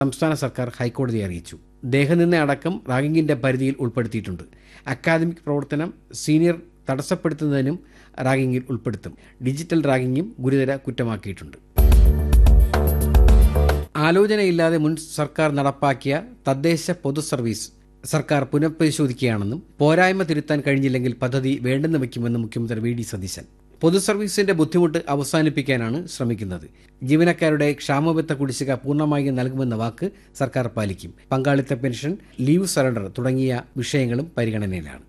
സംസ്ഥാന സർക്കാർ ഹൈക്കോടതിയെ അറിയിച്ചു ദേഹനിന്ദ അടക്കം റാഗിങ്ങിന്റെ പരിധിയിൽ ഉൾപ്പെടുത്തിയിട്ടുണ്ട് അക്കാദമിക് പ്രവർത്തനം സീനിയർ തടസ്സപ്പെടുത്തുന്നതിനും റാഗിങ്ങിൽ ഉൾപ്പെടുത്തും ഡിജിറ്റൽ റാഗിങ്ങും ഗുരുതര കുറ്റമാക്കിയിട്ടുണ്ട് ആലോചനയില്ലാതെ മുൻ സർക്കാർ നടപ്പാക്കിയ തദ്ദേശ പൊതു സർവീസ് സർക്കാർ പുനഃപരിശോധിക്കുകയാണെന്നും പോരായ്മ തിരുത്താൻ കഴിഞ്ഞില്ലെങ്കിൽ പദ്ധതി വേണ്ടെന്ന് വയ്ക്കുമെന്നും മുഖ്യമന്ത്രി വി ഡി സതീശൻ പൊതു സർവീസിന്റെ ബുദ്ധിമുട്ട് അവസാനിപ്പിക്കാനാണ് ശ്രമിക്കുന്നത് ജീവനക്കാരുടെ ക്ഷാമബത്ത കുടിശ്ശിക പൂർണ്ണമായും നൽകുമെന്ന വാക്ക് സർക്കാർ പാലിക്കും പങ്കാളിത്ത പെൻഷൻ ലീവ് സറണ്ടർ തുടങ്ങിയ വിഷയങ്ങളും പരിഗണനയിലാണ്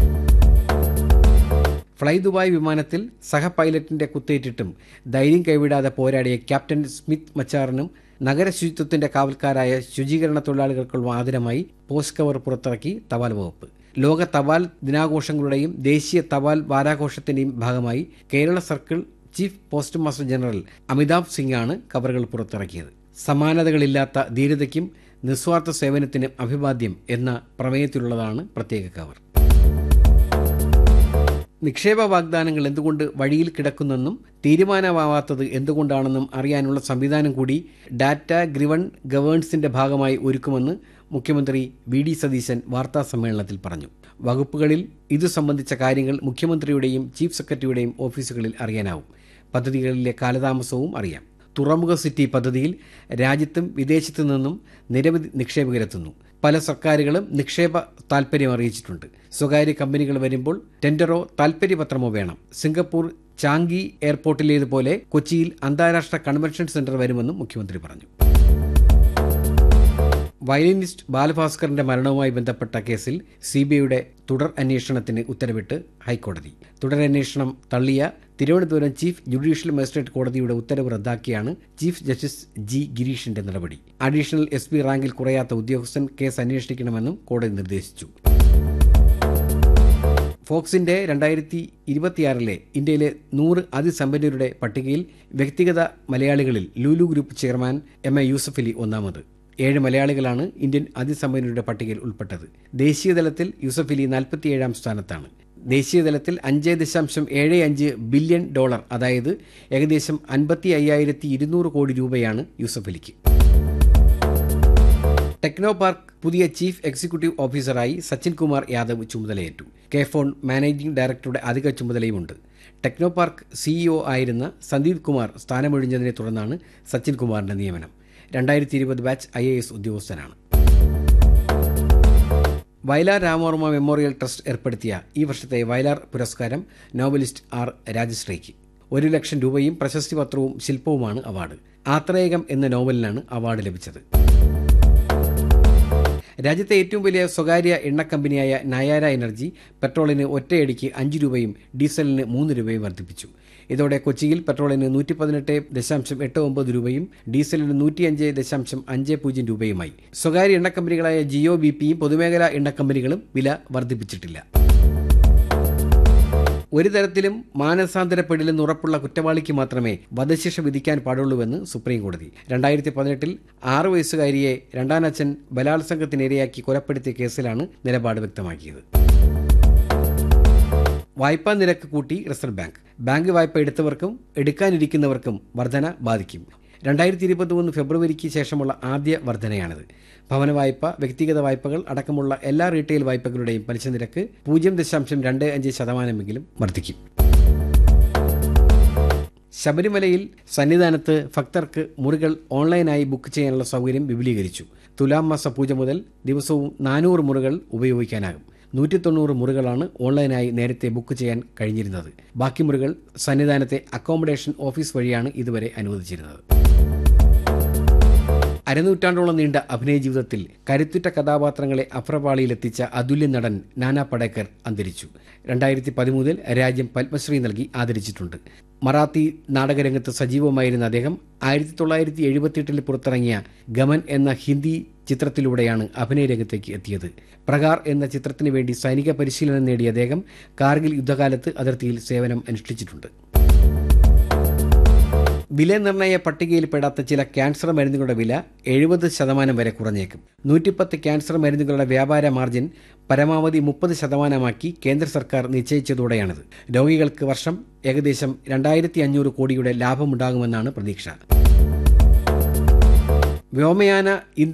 ഫ്ലൈ ദുബായ് വിമാനത്തിൽ സഹ പൈലറ്റിന്റെ കുത്തേറ്റിട്ടും ധൈര്യം കൈവിടാതെ പോരാടിയ ക്യാപ്റ്റൻ സ്മിത്ത് മച്ചാറിനും നഗര ശുചിത്വത്തിന്റെ കാവൽക്കാരായ ശുചീകരണ തൊഴിലാളികൾക്കുള്ള ആദരമായി പോസ്റ്റ് കവർ പുറത്തിറക്കി തപാൽ വകുപ്പ് ലോക തപാൽ ദിനാഘോഷങ്ങളുടെയും ദേശീയ തപാൽ വാരാഘോഷത്തിന്റെയും ഭാഗമായി Kerala circle chief postmaster general Amitabh സിംഗാണ് കവറുകൾ പുറത്തിറക്കിയത് സമാനതകളില്ലാത്ത ധീരതയ്ക്കും നിസ്വാർത്ഥ സേവനത്തിനും അഭിവാദ്യം എന്ന പ്രമേയത്തിലുള്ളതാണ് പ്രത്യേക കവർ നിക്ഷേപ വാഗ്ദാനങ്ങൾ എന്തുകൊണ്ട് വഴിയിൽ കിടക്കുന്നെന്നും തീരുമാനമാവാത്തത് എന്തുകൊണ്ടാണെന്നും അറിയാനുള്ള സംവിധാനം കൂടി ഡാറ്റ ഗ്രിവൺ ഗവേൺസിന്റെ ഭാഗമായി ഒരുക്കുമെന്ന് മുഖ്യമന്ത്രി വി ഡി സതീശൻ വാർത്താ സമ്മേളനത്തിൽ പറഞ്ഞു വകുപ്പുകളിൽ ഇതു സംബന്ധിച്ച കാര്യങ്ങൾ മുഖ്യമന്ത്രിയുടെയും ചീഫ് സെക്രട്ടറിയുടെയും ഓഫീസുകളിൽ അറിയാനാവും പദ്ധതികളിലെ കാലതാമസവും അറിയാം തുറമുഖ സിറ്റി പദ്ധതിയിൽ രാജ്യത്തും വിദേശത്തു നിന്നും നിരവധി നിക്ഷേപകരെത്തുന്നു പല സർക്കാരുകളും നിക്ഷേപ താൽപ്പര്യം അറിയിച്ചിട്ടുണ്ട് സ്വകാര്യ കമ്പനികൾ വരുമ്പോൾ ടെൻഡറോ താൽപ്പര്യപത്രമോ വേണം സിംഗപ്പൂർ ചാങ്കി എയർപോർട്ടിലേതുപോലെ കൊച്ചിയിൽ അന്താരാഷ്ട്ര കൺവെൻഷൻ സെന്റർ വരുമെന്നും മുഖ്യമന്ത്രി പറഞ്ഞു വയലിനിസ്റ്റ് ബാലഭാസ്കറിന്റെ മരണവുമായി ബന്ധപ്പെട്ട കേസിൽ സിബിഐയുടെ തുടർ അന്വേഷണത്തിന് ഉത്തരവിട്ട് ഹൈക്കോടതി തുടരന്വേഷണം തള്ളിയ തിരുവനന്തപുരം ചീഫ് ജുഡീഷ്യൽ മജിസ്ട്രേറ്റ് കോടതിയുടെ ഉത്തരവ് റദ്ദാക്കിയാണ് ചീഫ് ജസ്റ്റിസ് ജി ഗിരീഷിന്റെ നടപടി അഡീഷണൽ എസ് പി റാങ്കിൽ കുറയാത്ത ഉദ്യോഗസ്ഥൻ കേസ് അന്വേഷിക്കണമെന്നും കോടതി നിർദ്ദേശിച്ചു ഫോക്സിന്റെ രണ്ടായിരത്തി ഇരുപത്തിയാറിലെ ഇന്ത്യയിലെ നൂറ് അതിസമ്പന്നരുടെ പട്ടികയിൽ വ്യക്തിഗത മലയാളികളിൽ Lulu group chairman M A Yusuff Ali ഒന്നാമത് ഏഴ് മലയാളികളാണ് ഇന്ത്യൻ അതിസമ്പന്നരുടെ പട്ടികയിൽ ഉൾപ്പെട്ടത് ദേശീയതലത്തിൽ യൂസഫ് അലി നാൽപ്പത്തിയേഴാം സ്ഥാനത്താണ് ദേശീയതലത്തിൽ അഞ്ച് ദശാംശം ഏഴ് അഞ്ച് ബില്യൺ ഡോളർ അതായത് ഏകദേശം അൻപത്തി അയ്യായിരത്തി ഇരുന്നൂറ് കോടി രൂപയാണ് യൂസഫ് അലിക്ക് ടെക്നോ പാർക്ക് പുതിയ ചീഫ് എക്സിക്യൂട്ടീവ് ഓഫീസറായി സച്ചിൻ കുമാർ യാദവ് ചുമതലയേറ്റു കെ ഫോൺ മാനേജിംഗ് ഡയറക്ടറുടെ അധിക ചുമതലയുമുണ്ട് ടെക്നോ പാർക്ക് സിഇഒ ആയിരുന്ന സന്ദീപ് കുമാർ സ്ഥാനമൊഴിഞ്ഞതിനെ തുടർന്നാണ് സച്ചിൻ കുമാറിന്റെ നിയമനം രണ്ടായിരത്തി ഇരുപത് ബാച്ച് ഐ എ എസ് ഉദ്യോഗസ്ഥനാണ് വയലാർ രാമവർമ്മ മെമ്മോറിയൽ ട്രസ്റ്റ് ഏർപ്പെടുത്തിയ ഈ വർഷത്തെ വയലാർ പുരസ്കാരം നോവലിസ്റ്റ് ആർ രാജശ്രീക്ക് ഒരു ലക്ഷം രൂപയും പ്രശസ്തി പത്രവും ശില്പവുമാണ് അവാർഡ് ആത്രേയകം എന്ന നോവലിനാണ് അവാർഡ് ലഭിച്ചത് രാജ്യത്തെ ഏറ്റവും വലിയ സ്വകാര്യ എണ്ണ കമ്പനിയായ നയാര എനർജി പെട്രോളിന് ഒറ്റയടിക്ക് അഞ്ച് രൂപയും ഡീസലിന് മൂന്ന് രൂപയും വർദ്ധിപ്പിച്ചു ഇതോടെ കൊച്ചിയിൽ പെട്രോളിന് നൂറ്റി പതിനെട്ട് ദശാംശം എട്ട് ഒമ്പത് രൂപയും ഡീസലിന് നൂറ്റിയഞ്ച് ദശാംശം അഞ്ച് പൂജ്യം രൂപയുമായി സ്വകാര്യ എണ്ണ കമ്പനികളായ ജിയോ ബി പിയും പൊതുമേഖലാ എണ്ണ കമ്പനികളും വില വർദ്ധിപ്പിച്ചിട്ടില്ല ഒരു തരത്തിലും മാനസാന്തരപ്പെടില്ലെന്ന് ഉറപ്പുള്ള കുറ്റവാളിക്ക് മാത്രമേ വധശിക്ഷ വിധിക്കാൻ പാടുള്ളൂവെന്ന് സുപ്രീം കോടതി രണ്ടായിരത്തി പതിനെട്ടിൽ ആറു വയസ്സുകാരിയെ രണ്ടാനച്ഛൻ ബലാത്സംഗത്തിനിരയാക്കി കൊലപ്പെടുത്തിയ കേസിലാണ് നിലപാട് വ്യക്തമാക്കിയത് വായ്പാ നിരക്ക് കൂട്ടി റിസർവ് ബാങ്ക് ബാങ്ക് വായ്പ എടുത്തവർക്കും എടുക്കാനിരിക്കുന്നവർക്കും വർധന ബാധിക്കും രണ്ടായിരത്തി ഇരുപത്തിമൂന്ന് ഫെബ്രുവരിക്ക് ശേഷമുള്ള ആദ്യ വർധനയാണിത് ഭവന വായ്പ വ്യക്തിഗത വായ്പകൾ അടക്കമുള്ള എല്ലാ റീറ്റെയിൽ വായ്പകളുടെയും പലിശ നിരക്ക് പൂജ്യം ദശാംശം രണ്ട് അഞ്ച് ശതമാനമെങ്കിലും വർദ്ധിക്കും ശബരിമലയിൽ സന്നിധാനത്ത് ഭക്തർക്ക് മുറികൾ ഓൺലൈനായി ബുക്ക് ചെയ്യാനുള്ള സൗകര്യം വിപുലീകരിച്ചു തുലാം മാസ പൂജ മുതൽ ദിവസവും നാനൂറ് മുറികൾ ഉപയോഗിക്കാനാകും നൂറ്റി തൊണ്ണൂറ് മുറികളാണ് ഓൺലൈനായി നേരത്തെ ബുക്ക് ചെയ്യാൻ കഴിഞ്ഞിരുന്നത് ബാക്കി മുറികൾ സന്നിധാനത്തെ അക്കോമഡേഷൻ ഓഫീസ് വഴിയാണ് ഇതുവരെ അനുവദിച്ചിരുന്നത് അരനൂറ്റാണ്ടോളം നീണ്ട അഭിനയ ജീവിതത്തിൽ കരുത്തുറ്റ കഥാപാത്രങ്ങളെ അഫ്രപാളിയിലെത്തിച്ച അതുല്യ നടൻ നാനാ പടേക്കർ അന്തരിച്ചു രണ്ടായിരത്തി പതിമൂന്നിൽ രാജ്യം പത്മശ്രീ നൽകി ആദരിച്ചിട്ടുണ്ട് മറാത്തി നാടകരംഗത്ത് സജീവമായിരുന്ന അദ്ദേഹം ആയിരത്തി തൊള്ളായിരത്തി എഴുപത്തിയെട്ടിൽ പുറത്തിറങ്ങിയ ഗമൻ എന്ന ഹിന്ദി ചിത്രത്തിലൂടെയാണ് അഭിനയ രംഗത്തേക്ക് എത്തിയത് പ്രകാർ എന്ന ചിത്രത്തിന് വേണ്ടി സൈനിക പരിശീലനം നേടിയ അദ്ദേഹം കാർഗിൽ യുദ്ധകാലത്ത് അതിർത്തിയിൽ സേവനം അനുഷ്ഠിച്ചിട്ടുണ്ട് വിലനിർണ്ണയ പട്ടികയിൽപ്പെടാത്ത ചില ക്യാൻസർ മരുന്നുകളുടെ വില എഴുപത് ശതമാനം വരെ കുറഞ്ഞേക്കും നൂറ്റിപ്പത്ത് ക്യാൻസർ മരുന്നുകളുടെ വ്യാപാര മാർജിൻ പരമാവധി മുപ്പത് ശതമാനമാക്കി കേന്ദ്ര സർക്കാർ നിശ്ചയിച്ചതോടെയാണിത് രോഗികൾക്ക് വർഷം ഏകദേശം രണ്ടായിരത്തി അഞ്ഞൂറ് കോടിയുടെ ലാഭമുണ്ടാകുമെന്നാണ് പ്രതീക്ഷ വ്യോമയാന